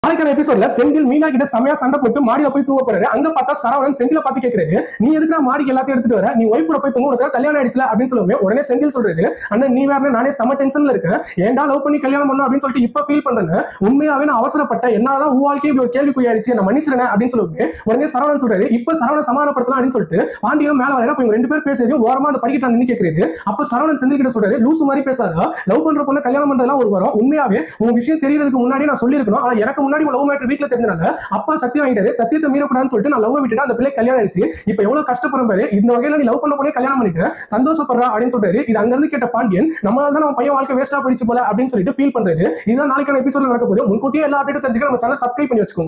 நாளைக்கான எபிசோட்ல செந்தில் மீனா கிட்ட செமையா சண்டை போட்டு மாடியில போய் தூங்க போறாரு அங்க பார்த்தா சரவணன் செந்தில பார்த்து கேக்குறாரு நீ எதுக்கு மாடிக்கு எல்லாத்தையும் எடுத்துட்டு வர நீ ஒய்ஃப் கூட போய் தூங்க உனக்கு கல்யாணம் ஆயிடுச்சுல அப்படின்னு சொல்லுவே உடனே செந்தில் சொல்றாரு அண்ணன் நீ வேற நானே செம டென்ஷன்ல இருக்கேன் ஏன்டா லவ் பண்ணி கல்யாணம் பண்ணணும் அப்படின்னு சொல்லிட்டு இப்ப ஃபீல் பண்றேன் உண்மையாவே நான் அவசரப்பட்ட என்னாலதான் உன் வாழ்க்கையை இப்படி ஒரு கேள்விக்குறி ஆயிடுச்சு நான் மன்னிச்சிருந்தேன் அப்படின்னு சொல்லுவே உடனே சரவணன் சொல்றாரு இப்ப சரவணன் சமாதானப்படுத்தலாம் அப்படின்னு சொல்லிட்டு பாண்டியன் மேல வர இவங்க ரெண்டு பேர் பேசுறதையும் ஓரமா அந்த படிக்கிட்டு நின்று கேக்குறது அப்ப சரவணன் செந்தில் கிட்ட சொல்றாரு லூசு மாதிரி பேசாதா லவ் பண்ற பொண்ணு கல்யாணம் பண்றதெல்லாம் ஒரு வரும் உண்மையாவே உங்க விஷயம் தெரியறதுக்கு முன்னாடி நான் சொல்லியிருக்கணும் ஆனா எனக்கு முன்னாடி லவ் மேட்டர் வீட்டுல தெரிஞ்சனால அப்பா சத்தியம் வாங்கிட்டாரு சத்தியத்தை மீறக்கூடாதுன்னு சொல்லிட்டு நான் லவ் விட்டுட்டு அந்த பிள்ளை கல்யாணம் ஆயிடுச்சு இப்ப எவ்வளவு கஷ்டப்படுற பாரு இந்த வகையில நீ லவ் பண்ண பொண்ணே கல்யாணம் பண்ணிட்டு சந்தோஷப்படுறா அப்படின்னு சொல்றாரு இது அங்க இருந்து கேட்ட பாண்டியன் நம்மளால தான் நம்ம பையன் வாழ்க்கை வேஸ்டா போயிடுச்சு போல அப்படின்னு சொல்லிட்டு ஃபீல் பண்றாரு இதுதான் நாளைக்கான எபிசோட்ல நடக்க போது முன்கூட்டியே எல்லா அப்டேட் தெரிஞ்சுக்க நம்ம சேனல் சப்ஸ்கிரைப் பண்ணி வச்சுக்கோங்க